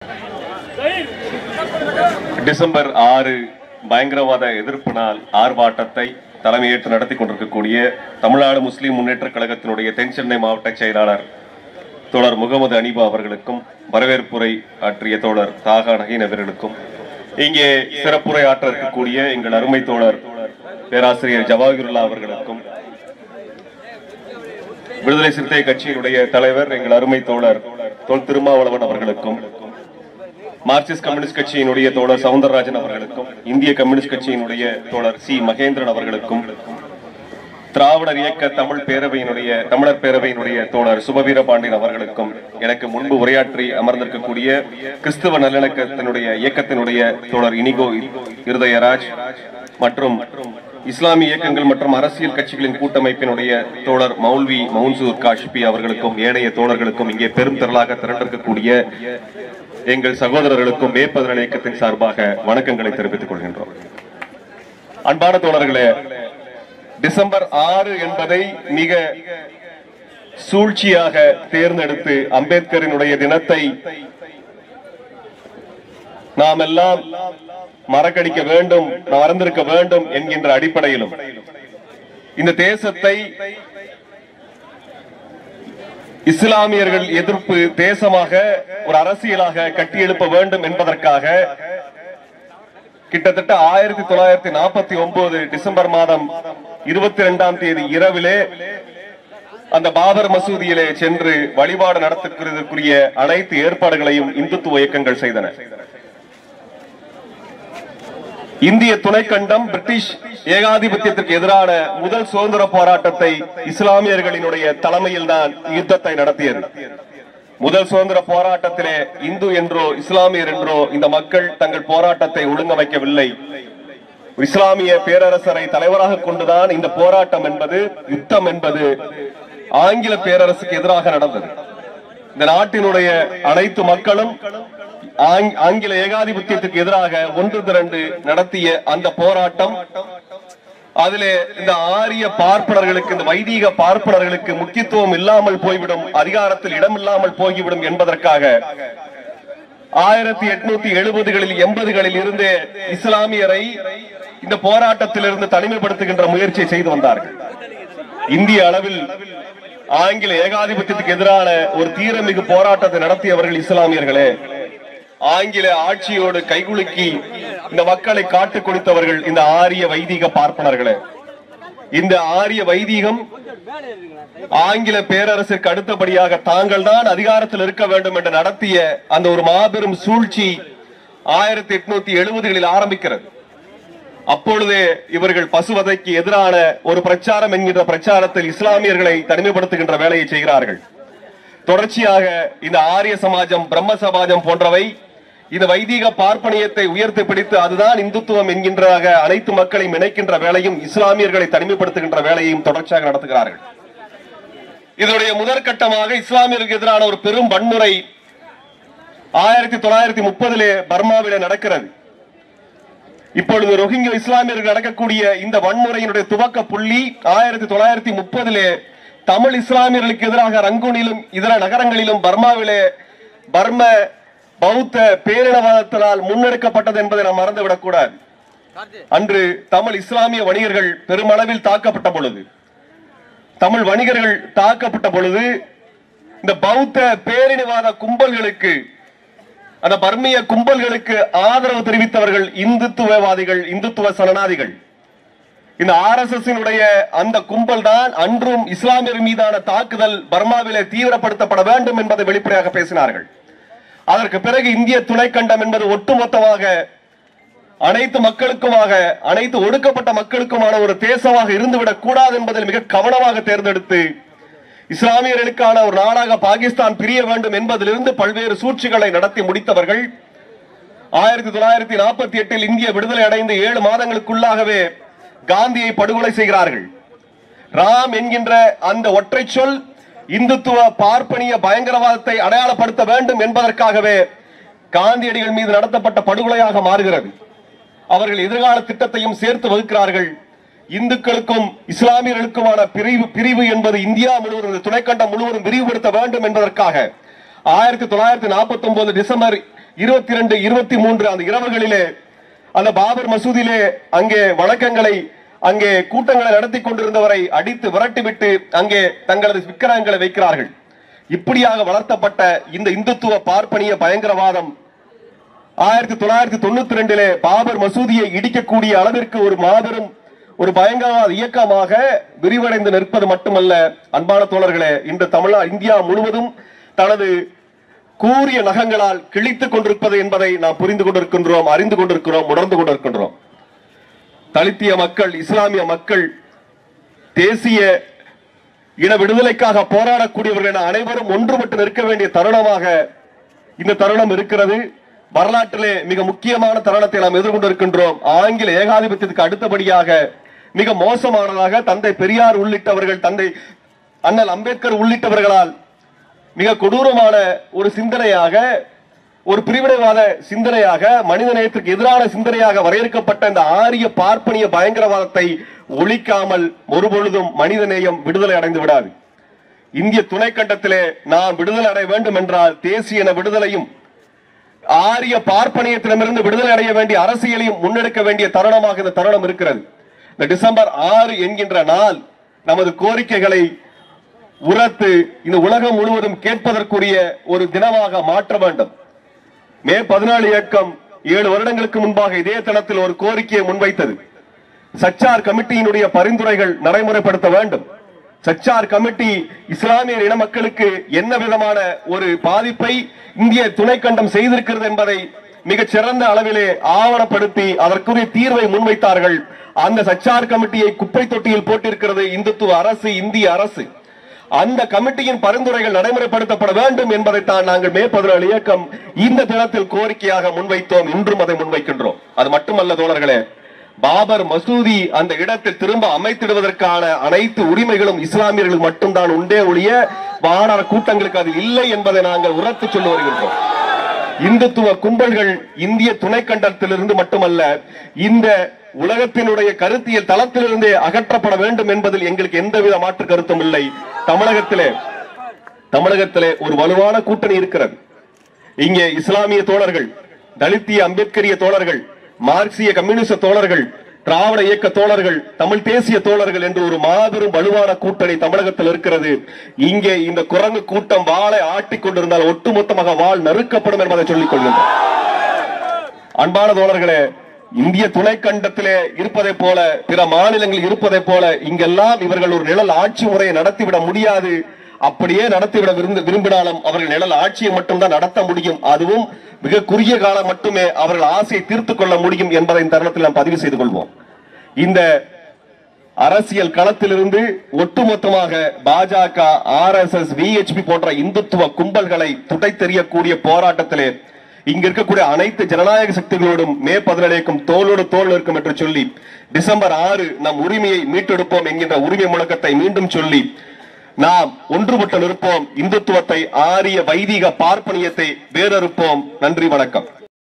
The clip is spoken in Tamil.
டிசம்பர் ஆறு பயங்கரவாத எதிர்ப்பு நாள் ஆர்ப்பாட்டத்தை தலைமையேற்று நடத்தி கொண்டிருக்கக்கூடிய தமிழ்நாடு முஸ்லிம் முன்னேற்ற கழகத்தினுடைய தென் சென்னை மாவட்ட செயலாளர் தோழர் முகமது அனீபா அவர்களுக்கும் வரவேற்புரை ஆற்றிய தோழர் தாகா நகீன் அவர்களுக்கும் இங்கே சிறப்புரை ஆற்ற இருக்கக்கூடிய எங்கள் அருமை தோழர் பேராசிரியர் ஜவாஹிருல்லா அவர்களுக்கும் விடுதலை சிறுத்தை கட்சியினுடைய தலைவர் எங்கள் அருமை தோழர் தொல் திருமாவளவன் அவர்களுக்கும் மார்க்சிஸ்ட் கம்யூனிஸ்ட் கட்சியினுடைய தோழர் சவுந்தரராஜன் அவர்களுக்கும் இந்திய கம்யூனிஸ்ட் கட்சியினுடைய தோழர் சி மகேந்திரன் அவர்களுக்கும் திராவிடர் இயக்க தமிழ் பேரவையினுடைய தமிழர் பேரவையினுடைய தோழர் சுபவீர பாண்டியன் அவர்களுக்கும் எனக்கு முன்பு உரையாற்றி அமர்ந்திருக்கக்கூடிய கிறிஸ்துவ நல்லிணக்கத்தினுடைய இயக்கத்தினுடைய தோழர் இனிகோ இருதயராஜ் மற்றும் இஸ்லாமிய இயக்கங்கள் மற்றும் அரசியல் கட்சிகளின் கூட்டமைப்பினுடைய தோழர் மௌல்வி மவுன்சூர் காஷ்பி அவர்களுக்கும் ஏனைய தோழர்களுக்கும் இங்கே பெரும் திரளாக திரண்டிருக்கக்கூடிய எங்கள் சகோதரர்களுக்கும் மேற்பதன இயக்கத்தின் சார்பாக வணக்கங்களை தெரிவித்துக் கொள்கின்றோம் அன்பான தோழர்களே டிசம்பர் ஆறு என்பதை மிக சூழ்ச்சியாக தேர்ந்தெடுத்து அம்பேத்கரினுடைய தினத்தை நாம் எல்லாம் மறக்கடிக்க வேண்டும் மறந்திருக்க வேண்டும் என்கின்ற அடிப்படையிலும் இந்த தேசத்தை இஸ்லாமியர்கள் எதிர்ப்பு தேசமாக ஒரு அரசியலாக கட்டியெழுப்ப வேண்டும் என்பதற்காக கிட்டத்தட்ட ஆயிரத்தி தொள்ளாயிரத்தி நாற்பத்தி ஒன்பது டிசம்பர் மாதம் இருபத்தி இரண்டாம் தேதி இரவிலே அந்த பாபர் மசூதியிலே சென்று வழிபாடு நடத்துவதற்குரிய அனைத்து ஏற்பாடுகளையும் இந்துத்துவ இயக்கங்கள் செய்தன இந்திய துணைக்கண்டம் பிரிட்டிஷ் ஏகாதிபத்தியத்திற்கு எதிரான முதல் சுதந்திர போராட்டத்தை இஸ்லாமியர்களினுடைய தலைமையில் தான் யுத்தத்தை நடத்தியது முதல் சுதந்திர போராட்டத்திலே இந்து என்றோ இஸ்லாமியர் என்றோ இந்த மக்கள் தங்கள் போராட்டத்தை ஒழுங்க வைக்கவில்லை இஸ்லாமிய பேரரசரை தலைவராக கொண்டுதான் இந்த போராட்டம் என்பது யுத்தம் என்பது ஆங்கில பேரரசுக்கு எதிராக நடந்தது இந்த நாட்டினுடைய அனைத்து மக்களும் ஆங்- ஆங்கில ஏகாதிபத்தியத்துக்கு எதிராக ஒன்று திரண்டு நடத்திய அந்த போராட்டம் அதிலே இந்த ஆரிய பார்ப்பனர்களுக்கு இந்த வைதீக பார்ப்பனர்களுக்கு முக்கியத்துவம் இல்லாமல் போய்விடும் அதிகாரத்தில் இடம் இல்லாமல் போய்விடும் என்பதற்காக ஆயிரத்தி எட்நூத்தி எழுபதுகளில் எண்பதுகளில் இருந்து இஸ்லாமியரை இந்த போராட்டத்திலிருந்து தனிமைப்படுத்துகின்ற முயற்சியை செய்து வந்தார்கள் இந்திய அளவில் ஆங்கில ஏகாதிபத்தியத்துக்கு எதிரான ஒரு தீரமிகு போராட்டத்தை நடத்தியவர்கள் இஸ்லாமியர்களே ஆங்கில ஆட்சியோடு கைகுலுக்கி இந்த மக்களை காட்டுக் கொடுத்தவர்கள் இந்த ஆரிய வைதிக பார்ப்பனர்களே இந்த ஆரிய வைதீகம் ஆங்கில பேரரசுக்கு அடுத்தபடியாக தாங்கள் தான் அதிகாரத்தில் இருக்க வேண்டும் என்று நடத்திய அந்த ஒரு மாபெரும் சூழ்ச்சி ஆயிரத்தி எட்நூத்தி எழுபதுகளில் ஆரம்பிக்கிறது அப்பொழுதே இவர்கள் பசுவதைக்கு எதிரான ஒரு பிரச்சாரம் என்கின்ற பிரச்சாரத்தில் இஸ்லாமியர்களை தனிமைப்படுத்துகின்ற வேலையை செய்கிறார்கள் தொடர்ச்சியாக இந்த ஆரிய சமாஜம் பிரம்ம சமாஜம் போன்றவை இந்த வைதீக பார்ப்பனியத்தை உயர்த்தி பிடித்து அதுதான் இந்துத்துவம் என்கின்றதாக அனைத்து மக்களையும் இணைக்கின்ற வேலையும் இஸ்லாமியர்களை தனிமைப்படுத்துகின்ற வேலையையும் தொடர்ச்சியாக நடத்துகிறார்கள் இதனுடைய முதற்கட்டமாக இஸ்லாமியர்களுக்கு எதிரான ஒரு பெரும் வன்முறை ஆயிரத்தி தொள்ளாயிரத்தி முப்பதிலே பர்மாவிலே நடக்கிறது இப்பொழுது ரோஹிங்கிய இஸ்லாமியர்கள் நடக்கக்கூடிய இந்த வன்முறையினுடைய துவக்க புள்ளி ஆயிரத்தி தொள்ளாயிரத்தி முப்பதிலே தமிழ் இஸ்லாமியர்களுக்கு எதிராக ரங்கூனிலும் இதர நகரங்களிலும் பர்மாவிலே பர்ம பௌத்த பேரினவாதத்தினால் முன்னெடுக்கப்பட்டது என்பதை நாம் மறந்துவிடக் கூடாது அன்று தமிழ் இஸ்லாமிய வணிகர்கள் பெருமளவில் தாக்கப்பட்ட பொழுது தமிழ் வணிகர்கள் தாக்கப்பட்ட பொழுது இந்த பௌத்த பேரினவாத கும்பல்களுக்கு அந்த பர்மிய கும்பல்களுக்கு ஆதரவு தெரிவித்தவர்கள் இந்துத்துவவாதிகள் இந்துத்துவ சரணாதிகள் இந்த ஆர் எஸ் அந்த கும்பல் தான் அன்றும் இஸ்லாமியர் மீதான தாக்குதல் பர்மாவிலே தீவிரப்படுத்தப்பட வேண்டும் என்பதை வெளிப்படையாக பேசினார்கள் அதற்கு பிறகு இந்திய துணைக்கண்டம் என்பது ஒட்டுமொத்தமாக அனைத்து மக்களுக்குமாக அனைத்து ஒடுக்கப்பட்ட மக்களுக்குமான ஒரு தேசமாக இருந்துவிடக் கூடாது என்பதில் மிக கவனமாக தேர்ந்தெடுத்து இஸ்லாமியர்களுக்கான ஒரு நாடாக பாகிஸ்தான் பிரிய வேண்டும் என்பதிலிருந்து பல்வேறு சூழ்ச்சிகளை நடத்தி முடித்தவர்கள் ஆயிரத்தி தொள்ளாயிரத்தி நாற்பத்தி எட்டில் இந்திய விடுதலை அடைந்து ஏழு மாதங்களுக்குள்ளாகவே காந்தியை படுகொலை செய்கிறார்கள் ராம் என்கின்ற அந்த ஒற்றை சொல் இந்துத்துவ பார்ப்பனிய பயங்கரவாதத்தை அடையாளப்படுத்த வேண்டும் என்பதற்காகவே காந்தியடிகள் மீது நடத்தப்பட்ட படுகொலையாக மாறுகிறது அவர்கள் எதிர்கால திட்டத்தையும் சேர்த்து வகுக்கிறார்கள் இந்துக்களுக்கும் இஸ்லாமியர்களுக்குமான பிரிவு பிரிவு என்பது இந்தியா முழுவதும் இந்த துணைக்கண்டம் முழுவதும் விரிவுபடுத்த வேண்டும் என்பதற்காக ஆயிரத்தி தொள்ளாயிரத்தி நாற்பத்தி ஒன்பது டிசம்பர் இருபத்தி ரெண்டு இருபத்தி மூன்று அந்த இரவுகளிலே அந்த பாபர் மசூதியிலே அங்கே வழக்கங்களை அங்கே கூட்டங்களை நடத்தி கொண்டிருந்தவரை அடித்து விரட்டிவிட்டு அங்கே தங்களது விக்கிரகங்களை வைக்கிறார்கள் இப்படியாக வளர்த்தப்பட்ட இந்த இந்துத்துவ பார்ப்பனிய பயங்கரவாதம் ஆயிரத்தி தொள்ளாயிரத்தி தொண்ணூத்தி ரெண்டிலே பாபர் மசூதியை இடிக்கக்கூடிய அளவிற்கு ஒரு மாபெரும் ஒரு பயங்கரவாத இயக்கமாக விரிவடைந்து நிற்பது மட்டுமல்ல அன்பான தோழர்களே இன்று தமிழா இந்தியா முழுவதும் தனது கூறிய நகங்களால் கிழித்துக் கொண்டிருப்பது என்பதை நாம் புரிந்து கொண்டிருக்கின்றோம் அறிந்து கொண்டிருக்கிறோம் உணர்ந்து கொண்டிருக்கின்றோம் தலித்திய மக்கள் இஸ்லாமிய மக்கள் தேசிய இன விடுதலைக்காக போராடக்கூடியவர்கள் என அனைவரும் ஒன்றுபட்டு நிற்க வேண்டிய தருணமாக இந்த தருணம் இருக்கிறது வரலாற்றிலே மிக முக்கியமான தருணத்தை நாம் எதிர்கொண்டிருக்கின்றோம் ஆங்கில ஏகாதிபத்தியத்துக்கு அடுத்தபடியாக மிக மோசமானதாக தந்தை பெரியார் உள்ளிட்டவர்கள் தந்தை அண்ணல் அம்பேத்கர் உள்ளிட்டவர்களால் மிக கொடூரமான ஒரு சிந்தனையாக ஒரு பிரிவினைவாத சிந்தனையாக மனித நேயத்திற்கு எதிரான சிந்தனையாக வரையறுக்கப்பட்ட இந்த ஆரிய பார்ப்பனிய பயங்கரவாதத்தை ஒழிக்காமல் ஒருபொழுதும் மனித நேயம் விடுதலை அடைந்து விடாது இந்திய துணைக்கண்டத்திலே நாம் விடுதலை அடைய வேண்டும் என்றால் தேசிய இன விடுதலையும் ஆரிய பார்ப்பனியத்திடமிருந்து விடுதலை அடைய வேண்டிய அரசியலையும் முன்னெடுக்க வேண்டிய தருணமாக இந்த தருணம் இருக்கிறது இந்த டிசம்பர் ஆறு என்கின்ற நாள் நமது கோரிக்கைகளை உரத்து இந்த உலகம் முழுவதும் கேட்பதற்குரிய ஒரு தினமாக மாற்ற வேண்டும் மே பதினாலு இயக்கம் ஏழு வருடங்களுக்கு முன்பாக இதே தளத்தில் ஒரு கோரிக்கையை முன்வைத்தது சச்சார் கமிட்டியினுடைய பரிந்துரைகள் நடைமுறைப்படுத்த வேண்டும் சச்சார் கமிட்டி இஸ்லாமிய இன மக்களுக்கு என்ன விதமான ஒரு பாதிப்பை இந்திய துணைக்கண்டம் செய்திருக்கிறது என்பதை மிகச் சிறந்த அளவிலே ஆவணப்படுத்தி அதற்குரிய தீர்வை முன்வைத்தார்கள் அந்த சச்சார் கமிட்டியை குப்பை தொட்டியில் போட்டிருக்கிறது இந்துத்துவ அரசு இந்திய அரசு அந்த கமிட்டியின் பரிந்துரைகள் நடைமுறைப்படுத்தப்பட வேண்டும் என்பதைத்தான் நாங்கள் மே பதினாலு இயக்கம் இந்த தினத்தில் கோரிக்கையாக முன்வைத்தோம் இன்றும் அதை முன்வைக்கின்றோம் அது மட்டுமல்ல தோழர்களே பாபர் மசூதி அந்த இடத்தில் திரும்ப அமைத்திடுவதற்கான அனைத்து உரிமைகளும் இஸ்லாமியர்களுக்கு மட்டும்தான் உண்டே ஒழிய வானர கூட்டங்களுக்கு அது இல்லை என்பதை நாங்கள் உரத்து சொல்லி வருகின்றோம் இந்துத்துவ கும்பல்கள் இந்திய துணைக்கண்டத்திலிருந்து மட்டுமல்ல இந்த உலகத்தினுடைய கருத்தியல் தளத்திலிருந்தே அகற்றப்பட வேண்டும் என்பதில் எங்களுக்கு எந்தவித மாற்று கருத்தும் இல்லை தமிழகத்திலே தமிழகத்திலே ஒரு வலுவான கூட்டணி இருக்கிறது இங்கே இஸ்லாமிய தோழர்கள் தலித்திய அம்பேத்கரிய தோழர்கள் மார்க்சிய கம்யூனிச தோழர்கள் திராவிட இயக்க தோழர்கள் தமிழ் தேசிய தோழர்கள் என்று ஒரு மாபெரும் வலுவான கூட்டணி தமிழகத்தில் இருக்கிறது இங்கே இந்த குரங்கு கூட்டம் வாளை ஆட்டிக் கொண்டிருந்தால் ஒட்டுமொத்தமாக வாள் நறுக்கப்படும் என்பதை சொல்லிக் கொள்கின்றோம் அன்பான தோழர்களே இந்திய துணைக்கண்டத்திலே இருப்பதை போல பிற மாநிலங்களில் இருப்பதை போல இங்கெல்லாம் இவர்கள் ஒரு நிழல் ஆட்சி முறையை நடத்திவிட முடியாது அப்படியே நடத்திவிட விரும்ப விரும்பினாலும் அவர்கள் நிழல் ஆட்சியை மட்டும்தான் நடத்த முடியும் அதுவும் மிக குறுகிய காலம் மட்டுமே அவர்கள் ஆசையை தீர்த்துக் கொள்ள முடியும் என்பதை இந்த தருணத்தில் நாம் பதிவு செய்து கொள்வோம் இந்த அரசியல் களத்திலிருந்து ஒட்டுமொத்தமாக பாஜக ஆர் எஸ் எஸ் விஹெச்பி போன்ற இந்துத்துவ கும்பல்களை துடைத்தெறியக்கூடிய போராட்டத்திலே இங்க இருக்கக்கூடிய அனைத்து ஜனநாயக சக்திகளோடும் மே பதினேழுக்கும் தோளோடு தோல் இருக்கும் என்று சொல்லி டிசம்பர் ஆறு நம் உரிமையை மீட்டெடுப்போம் என்கின்ற உரிமை முழக்கத்தை மீண்டும் சொல்லி நாம் ஒன்றுபட்டு நிற்போம் இந்துத்துவத்தை ஆரிய வைதிக பார்ப்பனியத்தை வேறறுப்போம் நன்றி வணக்கம்